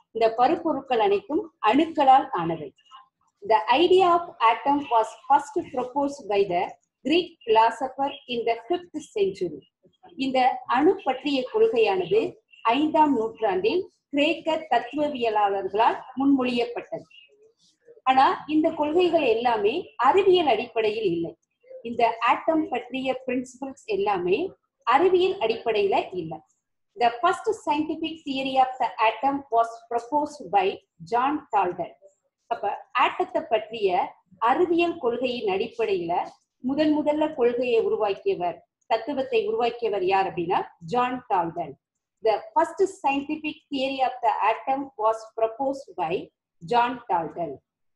இந்த பருப்பொருட்கள் அனைத்தும் அணுக்களால் ஆனவை The idea of atom was first proposed by the Greek philosopher in the fifth century. இந்த அணு பற்றிய கொள்கையானது ஐந்தாம் நூற்றாண்டில் கிரேக்க தத்துவவியலாளர்களால் முன்மொழியப்பட்டது ஆனா இந்த கொள்கைகள் எல்லாமே அறிவியல் அடிப்படையில் இல்லை இந்த ஆட்டம் பற்றிய பிரின்சிபல்ஸ் எல்லாமே அறிவியல் அடிப்படையில இல்லை The first scientific theory of the atom was proposed by John Dalton. அப்ப ஆட்டத்தை பற்றிய அறிவியல் கொள்கையின் அடிப்படையில முதன் முதல்ல கொள்கையை உருவாக்கியவர் தத்துவத்தை உருவாக்கியவர் யார் அப்படின்னா John Dalton The first scientific theory of the atom was proposed by John Dalton.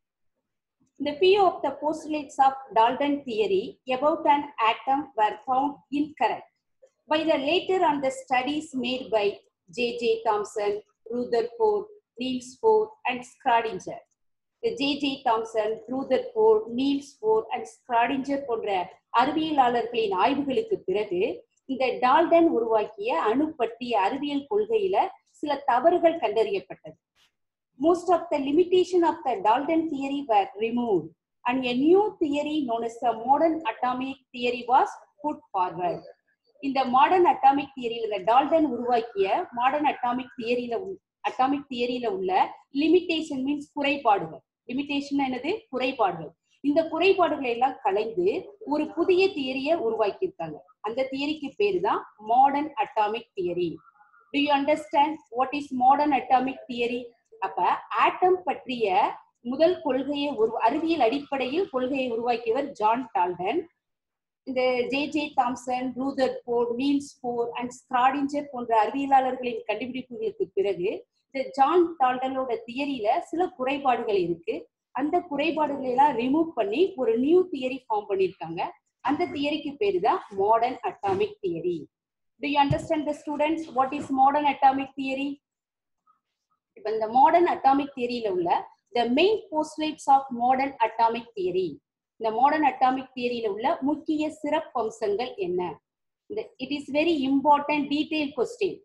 The few of the postulates of Dalton theory about an atom were found incorrect by the later on the studies made by J.J. Thomson, Rutherford, Niels Bohr, and Schrödinger. The J.J. Thomson, Rutherford, Niels Bohr, and Schrödinger போன்ற அறிவியலாளர்களின் ஆய்வுகளுக்கு பிறகு இந்த Dalton உருவாக்கிய அணு பற்றிய அறிவியல் கொள்கையில சில தவறுகள் கண்டறியப்பட்டது most of the limitation of the Dalton theory were removed and a new theory known as the modern atomic theory was put forward. இந்த மாடர்ன் அட்டாமிக் தியரியில் இந்த டால்டன் உருவாக்கிய மாடர்ன் அட்டாமிக் தியரியில அட்டாமிக் தியரியில உள்ள லிமிட்டேஷன் மீன்ஸ் குறைபாடுகள் limitation என்னது குறைபாடுகள் இந்த குறைபாடுகளை எல்லாம் கலைந்து ஒரு புதிய தியரியை உருவாக்கியிருக்காங்க அந்த தியரிக்கு பேரு தான் modern atomic theory to you understand what is modern atomic theory அப்ப ஆட்டம் பற்றிய முதல் கொள்கையை ஒரு அறிவியல் அடிப்படையில் கொள்கையை உருவாக்கியவர் ஜான் டால்டன் இந்த J J Thomson Rutherford Niels Bohr and Schrodinger போன்ற அறிவியலாளர்களின் கண்டுபிடிப்புகளுக்கு பிறகு இந்த ஜான் டால்டனோட தியரியில சில குறைபாடுகள் இருக்கு அந்த குறைபாடுகளை எல்லாம் ரிமூவ் பண்ணி ஒரு நியூ தியரி ஃபார்ம் பண்ணியிருக்காங்க அந்த தியரிக்கு பேரு தான் modern atomic theory to you understand the students what is modern atomic theory இப்ப இந்த மாடர்ன் அட்டாமிக் தியரியில உள்ள the main postulates of modern atomic theory இந்த மாடர்ன் அட்டாமிக் தியரியில உள்ள முக்கிய சிறப்பம்சங்கள் என்ன it is very important detail question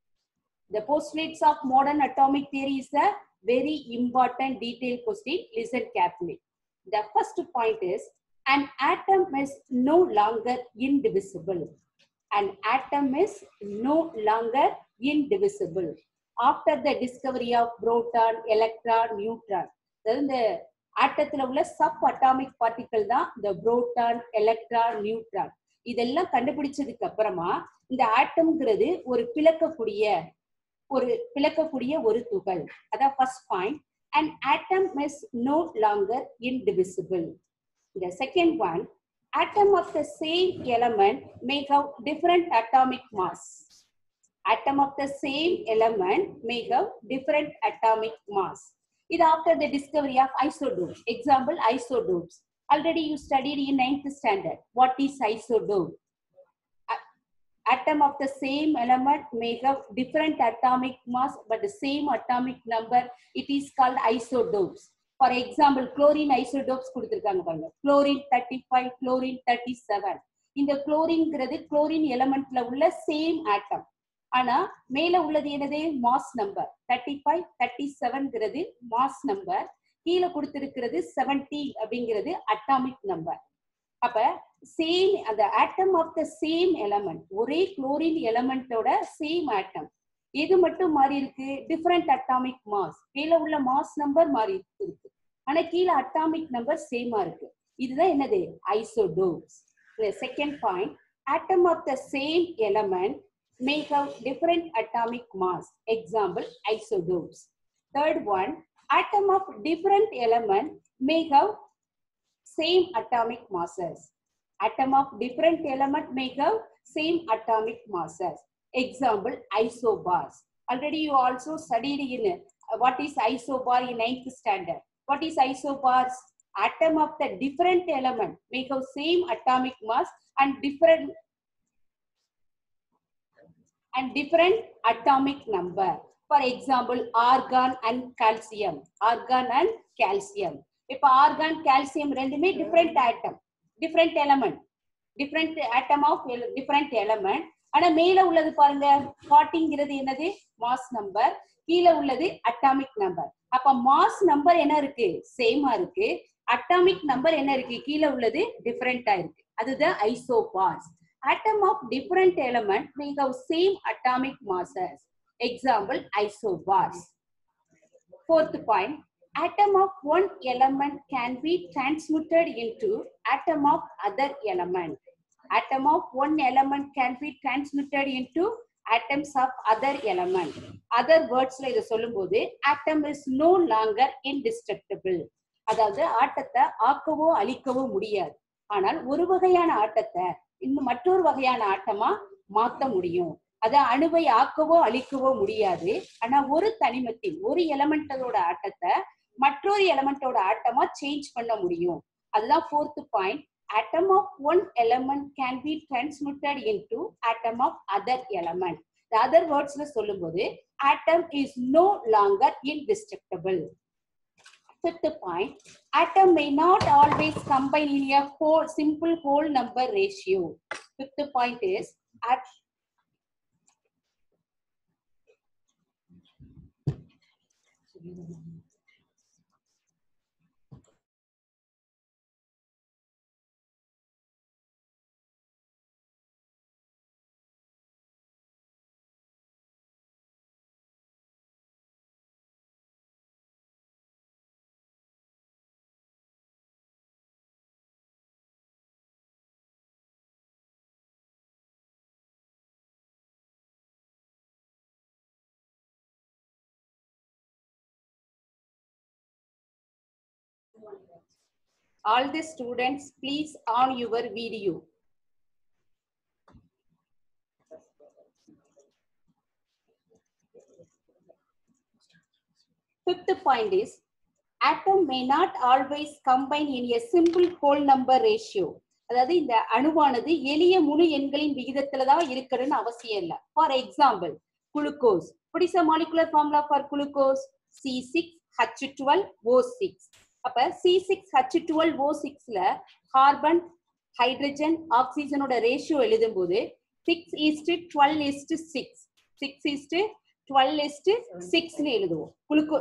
the postulates of modern atomic theory is a very important detailed question. Listen carefully. The first point is an atom is no longer indivisible. An atom is no longer indivisible. After the discovery of proton, electron, neutron. அதாவது இந்த ஆட்டத்துல உள்ள sub atomic particle தான் இந்த proton electron neutron இதெல்லாம் கண்டுபிடிச்சதுக்கு அப்புறமா இந்த ஆட்டம்ங்கிறது ஒரு பிளக்கக்கூடிய ஒரு பிளக்கக்கூடிய ஒரு துகள் அதான் first point and atom is no longer indivisible இந்த second one atom of the same element may have different atomic mass atom of the same element may have different atomic mass இது after the discovery of isotopes example isotopes already you studied in ninth standard what is isotope atom of the same element may have different atomic mass but the same atomic number it is called isotopes for example chlorine isotopes கொடுத்திருக்காங்க பாருங்க chlorine 35 chlorine 37 இந்த குளோரின்ங்கிறது chlorine எலமெண்ட்ல உள்ள same ஆட்டம் ஆனா மேல உள்ளது என்னது mass number thirty five thirty செவன்ங்கிறது mass number கீழே கொடுத்திருக்கிறது செவன்டி அப்படிங்கிறது அட்டாமிக் நம்பர் அப்ப சேம் அந்த atom of the same element ஒரே குளோரின் எலமெண்டோட சேம் ஆட்டம் எது மட்டும் மாறி இருக்கு டிஃப்ரெண்ட் அட்டாமிக் மாஸ் கீழே உள்ள மாஸ் நம்பர் மாறி இருக்கு ஆனா கீழே அட்டாமிக் நம்பர் சேமா இருக்கு இதுதான் என்னது isotopes second point atom of the same element may have different atomic mass example isotopes third one atom of different element may have same atomic masses atom of different element may have same atomic masses example isobars already you also studied in uh, what is isobar in ninth standard what is isobars atom of the different element may have same atomic mass and different and different atomic number for example argon and calcium argon and calcium இப்ப argon calcium ரெண்டுமே different atom different element different atom of different element ஆனா மேல உள்ளது பாருங்க ஃபார்ட்டிங்கிறது என்னது mass number கீழே உள்ளது atomic number அப்ப மாஸ் நம்பர் என்ன இருக்கு சேமா இருக்கு அட்டாமிக் நம்பர் என்ன இருக்கு கீழே உள்ளது டிஃபரெண்டா இருக்கு அதுதான் isobars atom of different element may have same atomic masses example isobars fourth point atom of one element can be transmuted into atom of other element atom of one element can be transmuted into atoms of other element other wordsல இதை சொல்லும்போது atom is no longer indestructible அதாவது ஆட்டத்தை ஆக்கவோ அழிக்கவோ முடியாது ஆனால் ஒரு வகையான ஆட்டத்தை இன்னும் மற்றொரு வகையான ஆட்டமா மாத்த முடியும் அத அணுவை ஆக்கவோ அழிக்கவோ முடியாது ஆனா ஒரு தனிமத்தின் ஒரு எலமெண்டோட ஆட்டத்தை மற்றொரு எலமெண்டோட ஆட்டமா சேஞ்ச் பண்ண முடியும் அதுதான் fourth point atom of one element can be transmuted into atom of other element the other words ல சொல்லும்போது atom is no longer indestructible fifth point atom may not always combine in a whole simple whole number ratio fifth point is at all the students please on your video fifth point is atom may not always combine in a simple whole number ratio அதாவது இந்த அணுவானது எளிய முழு எண்களின் விகிதத்துல தான் இருக்கணும்னு அவசியம் இல்லை for example glucose what is the molecular formula for glucose C6H12O6 அப்ப C6H12O6ல கார்பன் ஹைட்ரஜன் ஆக்சிஜனோட ரேஷியோ எழுதும் போது six is to twelve is to six six is to twelve is to சிக்ஸ்னு எழுதுவோம் குளுக்கோ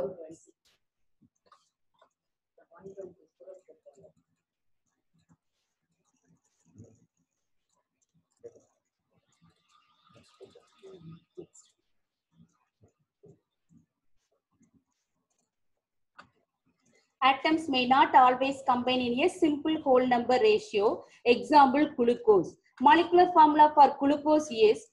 atoms may not always combine in a simple whole number ratio. Example, glucose. Molecular formula for glucose is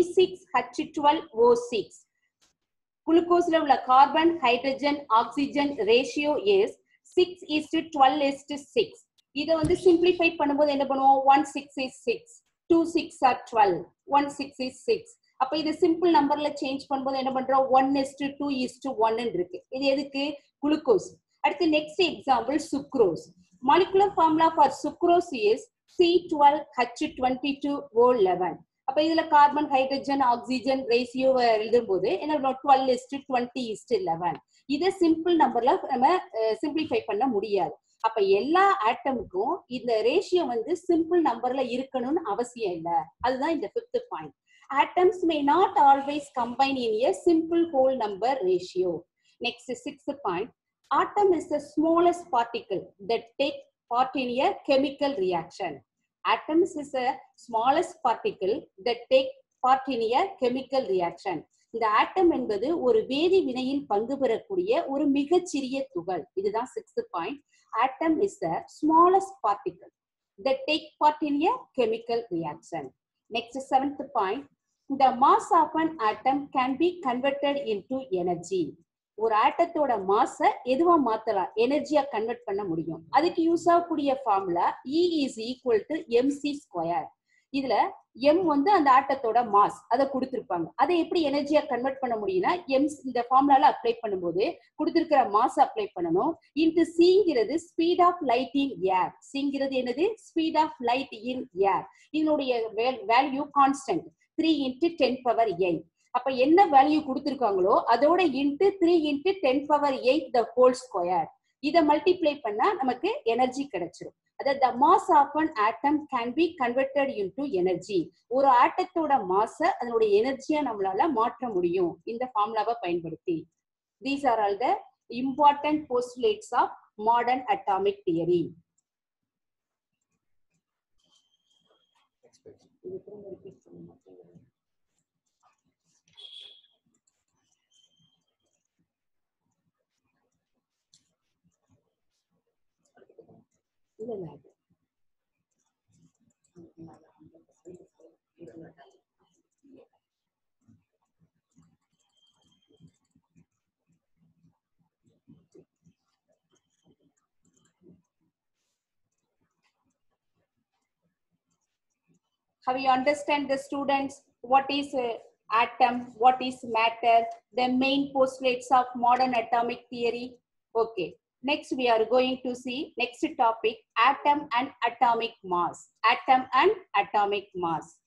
C6H12O6. குளுக்கோஸ்ல உள்ள carbon hydrogen oxygen ratio is six is twelve is six இதை வந்து simplify பண்ணும்போது என்ன பண்ணுவோம் one six is six two six are twelve one six is six அப்ப இது simple நம்பர்ல சேஞ்ச் பண்ணும்போது என்ன பண்றோம் one is to two is to one இருக்கு இது எதுக்கு குளுக்கோஸ் அடுத்து next example sucrose molecular formula for sucrose is C twelve H twenty two O eleven அப்ப இதுல கார்பன் ஹைட்ரஜன் ஆக்சிஜன் ரேசியோ எழுதும் போது என்ன twelve is to twenty is to eleven இதை சிம்பிள் நம்பர்ல நம்ம சிம்பிளிஃபை பண்ண முடியாது அப்ப எல்லா ஆட்டமுக்கும் இந்த ரேஷியோ வந்து சிம்பிள் நம்பர்ல இருக்கணும்னு அவசியம் இல்லை அதுதான் இந்த fifth point atoms may not always combine in a simple whole number ratio. Next, sixth point. Atom is the smallest particle that take part in a chemical reaction. Atoms is the smallest particle that take part in a chemical reaction. இந்த ஆட்டம் என்பது ஒரு வேதி வினையில் பங்கு பெறக்கூடிய ஒரு மிகச்சிறிய துகள் இதுதான் sixth point atom is the smallest particle that take part in a chemical reaction. Next, seventh point. The mass of an atom can be converted into energy. ஒரு ஆட்டத்தோட மாஸ எதுவா மாத்தலாம் எனர்ஜியா கன்வெர்ட் பண்ண முடியும் அதுக்கு யூஸ் ஆகக்கூடிய formula E is equal to m c square இதுல m வந்து அந்த ஆட்டத்தோட மாஸ் அதை கொடுத்திருப்பாங்க அதை எப்படி எனர்ஜியா கன்வெர்ட் பண்ண முடியும்னா எம் இந்த ஃபார்முலால அப்ளை பண்ணும்போது கொடுத்திருக்கிற மாஸ் அப்ளை பண்ணணும் இன்டு சிங்கிறது speed of light in air சிங்கிறது என்னது speed of light in air இதனுடைய value constant three into ten power eight அப்ப என்ன வேல்யூ கொடுத்திருக்காங்களோ அதோட into three into ten power eight the whole square இதை மல்டிப்ளை பண்ணா நமக்கு எனர்ஜி கிடைச்சிரும் அதாவது the mass of an atom can be converted into energy ஒரு ஆட்டத்தோட மாஸ அதனுடைய எனர்ஜியா நம்மளால மாற்ற முடியும் இந்த ஃபார்முலாவை பயன்படுத்தி these are all the important postulates of modern atomic theory இல்ல இல்ல அது. Have you understand the students what is uh, atom, what is matter, the main postulates of modern atomic theory? Okay. Next, we are going to see next topic, atom and atomic mass. Atom and atomic mass.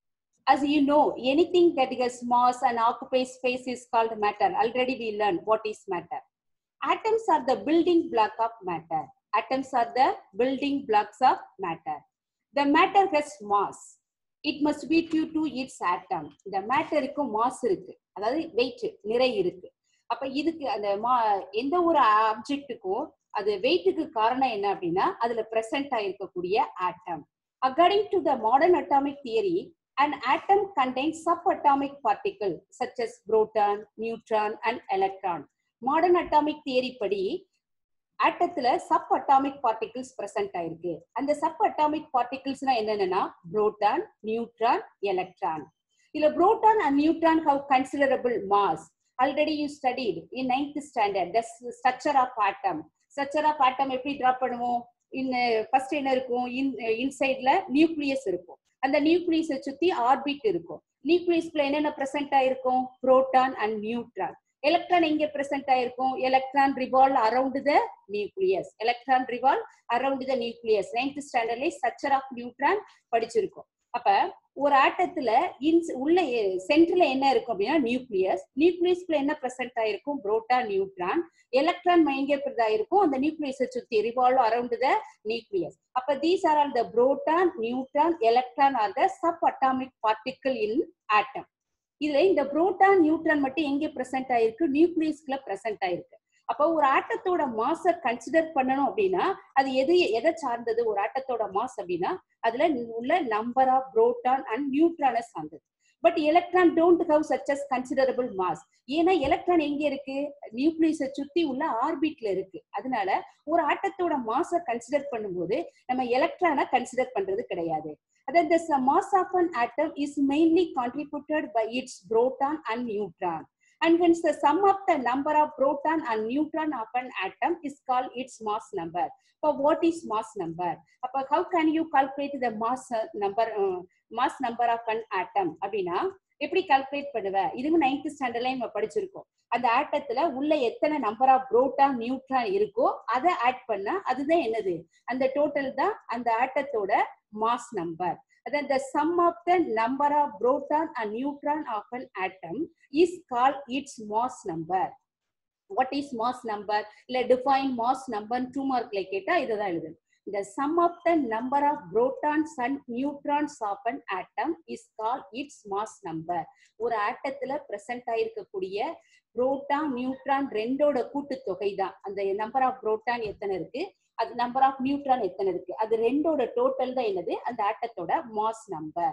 As you know, anything that has mass and occupies space is called matter. Already we learned what is matter. Atoms are the building block of matter. Atoms are the building blocks of matter. The matter has mass. It must be due to its atom. இந்த மேட்டருக்கு mass இருக்கு அதாவது wait நிறை இருக்கு அப்ப இதுக்கு அந்த மா எந்த ஒரு ஆப்ஜெக்ட்டுக்கும் அது வெயிட்டுக்கு காரணம் என்ன அப்படின்னா அதுல பிரசன்ட் ஆயிருக்கக்கூடிய atom according to the modern atomic theory an atom contains subatomic particles such as proton, neutron and electron. Modern atomic theory படி ஆட்டத்துல சப் அட்டாமிக் பார்ட்டிகிள்ஸ் பிரசன்ட் ஆயிருக்கு அந்த சப் அட்டாமிக் பார்ட்டிகிள்ஸ்னா என்னென்னா புரோட்டான் நியூட்ரான் எலக்ட்ரான் இதுல proton and neutron have considerable mass already you studied in ninth standard the structure of atom structure of atom எப்படி draw பண்ணுவோம் in first என்ன இருக்கும் இன் இன்சைட்ல nucleus இருக்கும் அந்த நியூக்ளியஸை சுத்தி ஆர்பிட் இருக்கும் நியூக்ளியஸ்ல என்னென்ன பிரசன்ட் ஆயிருக்கும் புரோட்டான் அண்ட் நியூட்ரான் எலக்ட்ரான் எங்க பிரசன்ட் ஆயிருக்கும் electron revolve around the nucleus electron revolve around the nucleus ninth ஸ்டாண்டர்ட்ல ஸ்ட்ரக்சர் ஆஃப் நியூட்ரான் படிச்சிருக்கோம் அப்ப ஒரு ஆட்டத்துல இன்ஸ் உள்ள சென்டர்ல என்ன இருக்கும் அப்படின்னா நியூக்ளியஸ் நியூக்ளியஸ்ல என்ன பிரசன்ட் ஆயிருக்கும் புரோட்டான் நியூட்ரான் எலக்ட்ரான் எங்க இருக்கும் அந்த நியூக்ளியஸை சுத்தி ரிவால்வ் அரவுண்ட் த நியூக்ளியஸ் அப்ப these are all the proton neutron electron are the sub atomic particle in atom இதுல இந்த புரோட்டான் நியூட்ரான் மட்டும் எங்க பிரசன்ட் ஆயிருக்கு நியூக்ளியஸ்ல பிரசன்ட் ஆயிருக்கு அப்போ ஒரு ஆட்டத்தோட மாச கன்சிடர் பண்ணணும் அப்படின்னா அது எது எதை சார்ந்தது ஒரு ஆட்டத்தோட மாஸ் அப்படின்னா அதுல உள்ள நம்பர் ஆஃப் புரோட்டான் அண்ட் நியூட்ரானை சார்ந்தது but electron don't have such as considerable mass ஏன்னா எலக்ட்ரான் எங்க இருக்கு நியூக்ளியஸை சுத்தி உள்ள ஆர்பிட்ல இருக்கு அதனால ஒரு ஆட்டத்தோட மாச கன்சிடர் பண்ணும்போது நம்ம எலக்ட்ரானை கன்சிடர் பண்றது கிடையாது அதாவது the mass of an atom is mainly contributed by its proton and neutron and hence the sum of the number of proton and neutron of an atom is called its mass number. So what is mass number? அப்ப how can you calculate the mass uh, number uh, mass number of an atom அப்படின்னா எப்படி calculate பண்ணுவ இதுவும் ninth ஸ்டாண்டர்ட்ல நம்ம படிச்சிருக்கோம் அந்த ஆட்டத்துல உள்ள எத்தனை நம்பர் ஆஃப் புரோட்டான் நியூட்ரான் இருக்கோ அதை ஆட் பண்ணா அதுதான் என்னது அந்த டோட்டல் தான் அந்த ஆட்டத்தோட mass number then the sum of the number of proton and neutron of an atom is called its mass number what is mass number இல்ல define mass number two mark ல கேட்டா இதுதான் எழுது the sum of the number of protons and neutrons of an atom is called its mass number ஒரு ஆட்டத்துல present ஆயிருக்கக்கூடிய proton neutron ரெண்டோட கூட்டுத்தொகை தான் அந்த நம்பர் ஆஃப் புரோட்டான் எத்தனை இருக்கு அது நம்பர் ஆஃப் நியூட்ரான் எத்தனை இருக்கு அது ரெண்டோட டோட்டல் தான் என்னது அந்த ஆட்டத்தோட mass number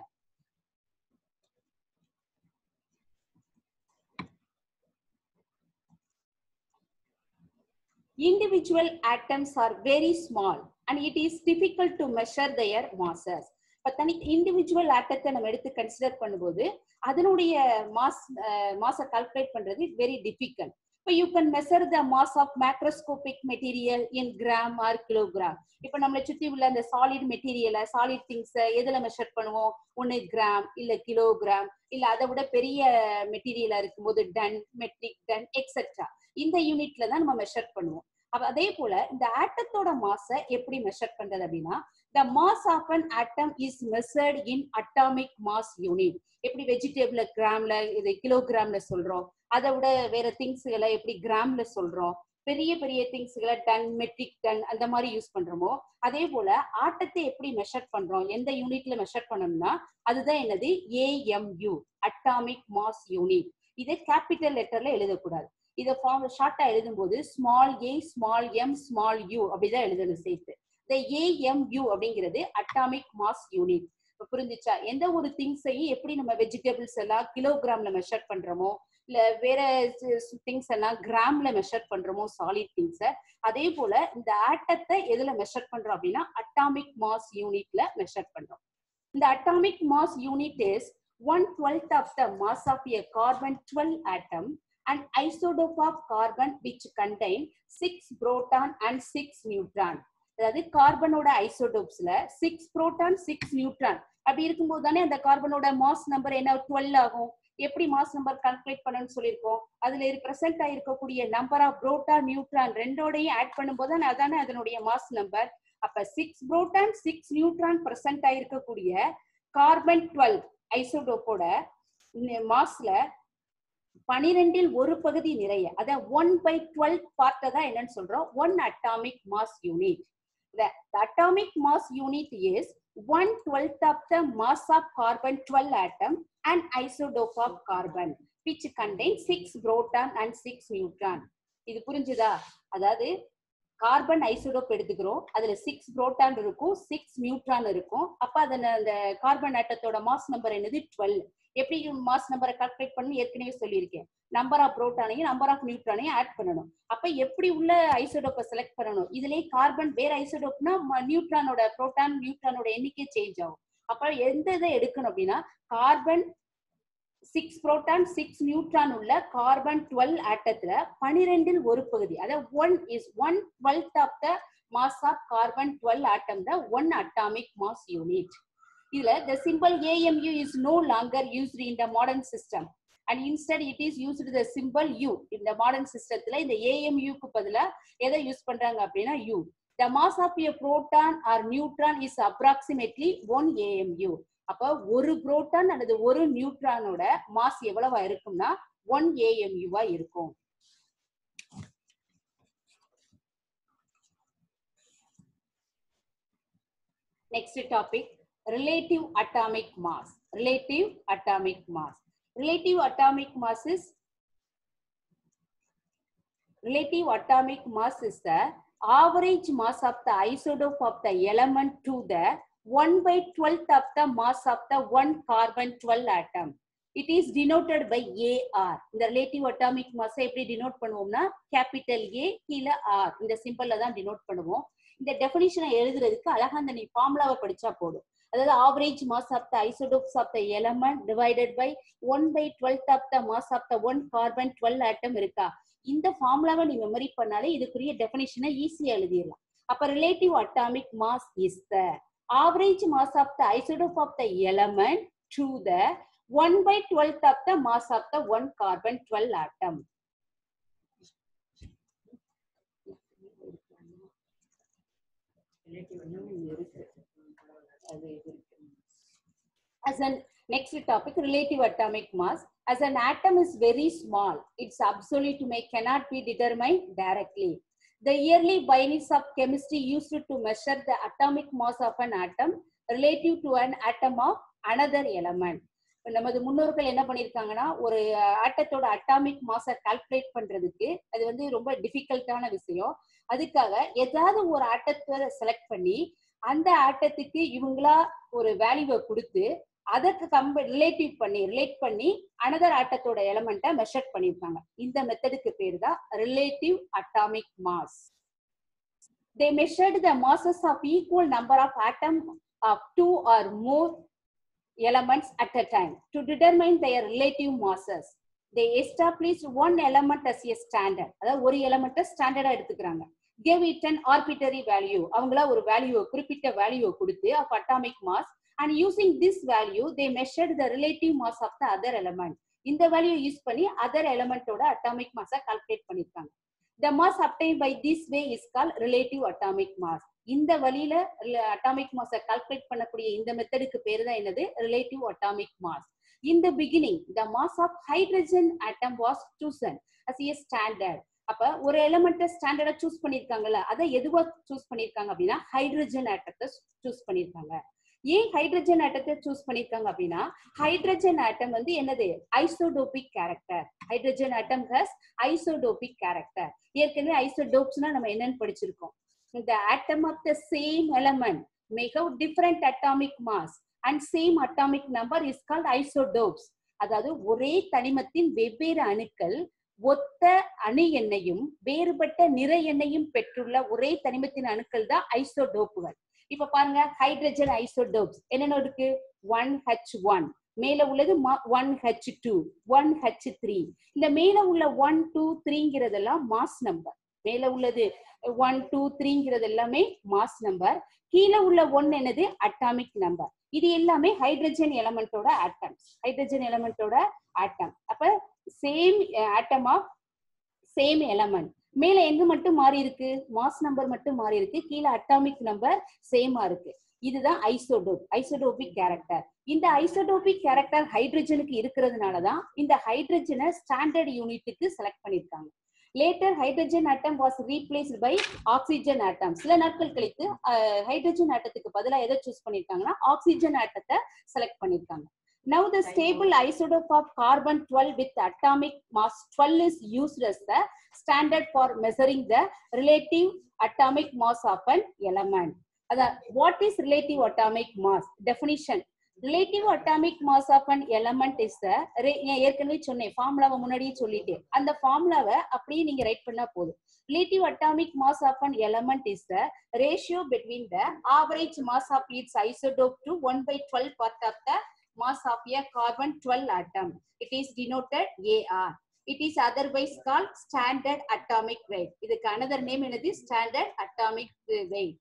individual atoms are very small and it is difficult to measure their masses இப்ப தனி இண்டிவிஜுவல் ஆட்டத்தை நம்ம எடுத்து கன்சிடர் பண்ணும்போது அதனுடைய மாஸ் மாஸை கால்குலேட் பண்றது வெரி டிஃபிகல்ட் இப்போ you can measure the mass of macroscopic material in gram or kilogram இப்போ நம்மளை சுத்தி உள்ள அந்த சாலிட் மெட்டீரியலை சாலிட் திங்ஸை எதுல மெஷர் பண்ணுவோம் ஒன்னு கிராம் இல்ல கிலோகிராம் இல்ல அதை விட பெரிய மெட்டீரியலா இருக்கும்போது டன் மெட்ரிக் டன் எக்ஸெட்ரா இந்த யூனிட்ல தான் நம்ம மெஷர் பண்ணுவோம் அப்ப அதே போல இந்த ஆட்டத்தோட மாஸ எப்படி மெஷர் பண்றது அப்படின்னா the mass of an atom is measured in atomic mass unit எப்படி வெஜிடபிள் கிராம்ல இது கிலோகிராம்ல சொல்றோம் அதை விட வேற திங்ஸ்களை எப்படி கிராம்ல சொல்றோம் பெரிய பெரிய திங்ஸ்களை டன் மெட்ரிக் டன் அந்த மாதிரி யூஸ் பண்றோமோ அதே போல ஆட்டத்தை எப்படி மெஷர் பண்றோம் எந்த யூனிட்ல மெஷர் பண்ணணும்னா அதுதான் என்னது ஏஎம்யூ அட்டாமிக் மாஸ் யூனிட் இதை கேபிட்டல் லெட்டர்ல எழுதக்கூடாது இதை ஃபார்ம் ஷார்ட்டா எழுதும்போது small A small M small U அப்படிதான் எழுதணும் சேர்த்து இந்த ஏஎம்யூ அப்படிங்கிறது அட்டாமிக் மாஸ் யூனிட் புரிஞ்சுச்சா எந்த ஒரு திங்ஸையும் எப்படி நம்ம வெஜிடபிள்ஸ் எல்லாம் கிலோகிராம்ல மெஷர் பண்றோமோ இல்ல வேற திங்ஸ் எல்லாம் கிராம்ல மெஷர் பண்றோமோ சாலிட் திங்ஸ அதே போல இந்த ஆட்டத்தை எதுல மெஷர் பண்றோம் அப்படின்னா அட்டாமிக் மாஸ் யூனிட்ல மெஷர் பண்றோம் இந்த atomic mass unit is one twelfth of the mass of a carbon twelve atom and isotope of carbon which contain six proton and six neutron அதாவது கார்பனோட ஐசோடோப்ஸ்ல சிக்ஸ் புரோட்டான் சிக்ஸ் நியூட்ரான் அப்படி இருக்கும்போது தானே அந்த கார்பனோட மாஸ் நம்பர் என்ன twelve ஆகும் எப்படி மாஸ் நம்பர் கால்குலேட் பண்ணணும்னு சொல்லியிருக்கோம் அதுல பிரசன்ட் ஆயிருக்கக்கூடிய நம்பர் ஆஃப் புரோட்டான் நியூட்ரான் ரெண்டோடையும் ஆட் பண்ணும்போது அதானே அதனுடைய மாஸ் நம்பர் அப்ப six proton six neutron present ஆயிருக்கக்கூடிய கார்பன் டுவெல் ஐசோடோப்போட மாஸ்ல பனிரெண்டில் ஒரு பகுதி நிறைய அத ஒன் பை டுவெல் பார்ட்ட தான் என்னன்னு சொல்றோம் one atomic mass unit the atomic mass unit is one twelfth of the mass of carbon 12 atom and isotope of carbon which contains six proton and six neutron இது புரிஞ்சுதா அதாவது carbon isotope எடுத்துக்கிறோம் அதுல six proton இருக்கும் six neutron இருக்கும் அப்ப அதன அந்த கார்பன் ஆட்டத்தோட மாஸ் நம்பர் என்னது டுவெல் எப்படி மாஸ் நம்பரை கால்குலேட் பண்ணி ஏற்கனவே சொல்லியிருக்கேன் நம்பர் ஆஃப் புரோட்டானையும் நம்பர் ஆஃப் நியூட்ரானையும் ஆட் பண்ணணும் அப்ப எப்படி உள்ள ஐசோடோப்பை செலக்ட் பண்ணணும் இதுலயே கார்பன் வேற ஐசோடோப்னா நியூட்ரானோட புரோட்டான் நியூட்ரானோட எண்ணிக்கை சேஞ்ச் ஆகும் அப்ப எந்த இதை எடுக்கணும் அப்படின்னா carbon six proton six neutron உள்ள கார்பன் டுவெல் ஆட்டத்துல பனிரெண்டில் ஒரு பகுதி அதாவது one is one twelfth of the mass of carbon twelve atom the one atomic mass unit இதுல the symbol AMU is no longer used in the modern system and instead it is used the symbol U இந்த modern systemத்துல இந்த AMU க்கு பதிலா எதை use பண்றாங்க அப்படின்னா U the mass of a proton or neutron is approximately 1 AMU அப்ப ஒரு புரோட்டான் அல்லது ஒரு நியூட்ரானோட மாஸ் எவ்வளவா இருக்கும்னா ஒன் ஏஎம்யூவா இருக்கும் next topic relative atomic mass. Relative atomic mass. Relative atomic mass is relative atomic mass is the average mass of the isotope of the element to the 1 by 12th of the mass of the one carbon 12 atom. It is denoted by AR. இந்த relative atomic mass எப்படி denote பண்ணுவோம்னா capital A கீழ R இந்த சிம்பிள்ல தான் denote பண்ணுவோம் இந்த டெபினிஷனை எழுதுறதுக்கு அழகா அந்த நீ ஃபார்முலாவை படிச்சா போதும் அதாவது average mass of the isotopes of the element divided by one by twelfth of the mass of the one carbon twelve atom இருக்கா இந்த ஃபார்முலாவை நீ மெமரி பண்ணாலே இதுக்குரிய டெபினிஷனை ஈஸியா எழுதிடலாம் அப்ப relative atomic mass is the average mass of the isotope of the element to the one by twelfth of the mass of the one carbon twelve atom As an next topic, relative atomic mass. As an atom is very small, its absolute may cannot be determined directly. The yearly binaries of chemistry used to measure the atomic mass of an atom relative to an atom of another element. நமது முன்னோர்கள் என்ன பண்ணிருக்காங்கன்னா ஒரு ஆட்டத்தோட atomic மாஸை calculate பண்றதுக்கு அது வந்து ரொம்ப டிஃபிகல்ட்டான விஷயம் அதுக்காக ஏதாவது ஒரு ஆட்டத்தை செலக்ட் பண்ணி அந்த ஆட்டத்துக்கு இவங்களா ஒரு வேல்யூவை கொடுத்து அதற்கு கம்ப ரிலேட்டிவ் பண்ணி ரிலேட் பண்ணி அனதர் ஆட்டத்தோட எலமெண்ட்டை மெஷர் பண்ணியிருக்காங்க இந்த மெத்தடுக்கு பேர் தான் relative atomic mass they measured the masses of equal number of atom of two or more elements at a time to determine their relative masses. They established one element as a standard. அதாவது ஒரு எலமெண்ட்டை ஸ்டாண்டர்டா எடுத்துக்கிறாங்க give it an arbitrary value அவங்களா ஒரு value குறிப்பிட்ட value கொடுத்து of atomic mass and using this value they measured the relative mass of the other element இந்த value use பண்ணி other எலமெண்டோட அட்டாமிக் மாஸை கால்குலேட் பண்ணிருக்காங்க the mass obtained by this way is called relative atomic mass இந்த வழியில atomic மாஸை calculate பண்ணக்கூடிய இந்த மெத்தடுக்கு பேர் தான் என்னது relative atomic mass In the beginning, the mass of hydrogen atom was chosen as a standard அப்ப ஒரு எலமெண்ட்டை ஸ்டாண்டர்டா சூஸ் பண்ணிருக்காங்கல்ல அதை எதுவா சூஸ் பண்ணிருக்காங்க அப்படின்னா ஹைட்ரஜன் ஆட்டத்தை சூஸ் பண்ணிருக்காங்க ஏன் ஹைட்ரஜன் ஆட்டத்தை சூஸ் பண்ணிருக்காங்க அப்படின்னா ஹைட்ரஜன் ஆட்டம் வந்து என்னது isotopic character hydrogen atom has isotopic character ஏற்கனவே ஐசோடோப்ஸ்னா நம்ம என்னன்னு படிச்சிருக்கோம் இந்த atom of the same element may have different atomic mass and same atomic number is called isotopes அதாவது ஒரே தனிமத்தின் வெவ்வேறு அணுக்கள் ஒத்த அணு எண்ணையும் வேறுபட்ட நிற எண்ணையும் பெற்றுள்ள ஒரே தனிமத்தின் அணுக்கள் தான் ஐசோடோப்புகள் இப்ப பாருங்க ஹைட்ரஜன் ஐசோடோப்ஸ் என்னென்ன இருக்கு ஒன் ஹெச் ஒன் மேல உள்ளது one H two one H three இந்த மேல உள்ள ஒன் டூ த்ரீங்கிறதெல்லாம் மாஸ் நம்பர் மேல உள்ளது ஒன் டூ த்ரீங்கிறது எல்லாமே மாஸ் நம்பர் கீழே உள்ள ஒன் என்னது அட்டாமிக் நம்பர் இது எல்லாமே ஹைட்ரஜன் எலமெண்டோட ஆட்டம்ஸ் ஹைட்ரஜன் எலமெண்டோட ஆட்டம் அப்ப same atom of same element மேல எங்க மட்டும் மாறி இருக்கு மாஸ் நம்பர் மட்டும் மாறி இருக்கு கீழே அட்டாமிக் நம்பர் சேமா இருக்கு இதுதான் ஐசோடோப் ஐசோடோபிக் கேரக்டர் இந்த ஐசோடோபிக் கேரக்டர் ஹைட்ரஜனுக்கு இருக்கிறதுனால தான் இந்த ஹைட்ரஜனை ஸ்டாண்டர்ட் யூனிட்டுக்கு செலக்ட் பண்ணிருக்காங்க later hydrogen atom was replaced by oxygen atom சில நாட்கள் கழித்து ஹைட்ரஜன் ஆட்டத்துக்கு பதிலாக எதை சூஸ் பண்ணிருக்காங்கன்னா ஆக்சிஜன் ஆட்டத்தை செலக்ட் பண்ணிருக்காங்க Now the stable isotope of carbon 12 with atomic mass 12 is used as the standard for measuring the relative atomic mass of an element. அதான் what is relative atomic mass? Definition. Relative atomic mass of an element is ஏற்கனவே சொன்னேன் ஃபார்முலாவை முன்னாடியே சொல்லிட்டேன் அந்த ஃபார்முலாவை அப்படியே நீங்க ரைட் பண்ணா போதும் relative atomic mass of an element is the ratio between the average mass of its isotope to one by twelve part of the mass of a carbon 12 atom. It is denoted AR. It is otherwise called standard atomic weight. இதுக்கு another name என்னது standard atomic weight.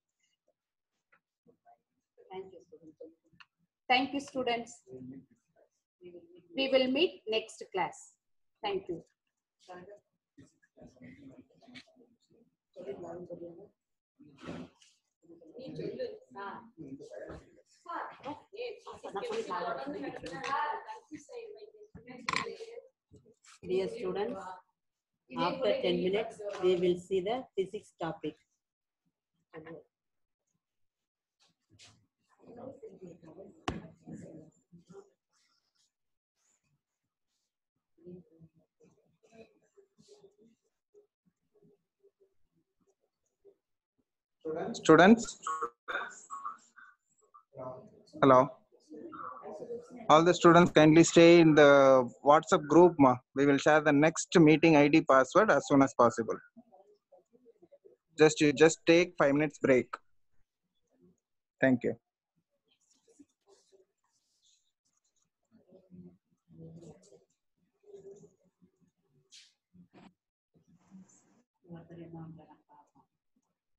Thank you, students. Thank you, students. We will meet next class. Thank you. Dear students, after 10 minutes, we will see the physics topic. Students? Hello? All the students kindly stay in the WhatsApp group. Ma. We will share the next meeting ID password as soon as possible. Just you just take five minutes break. Thank you.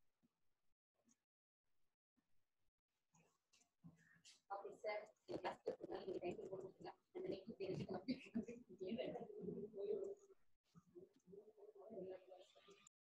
Okay, sir.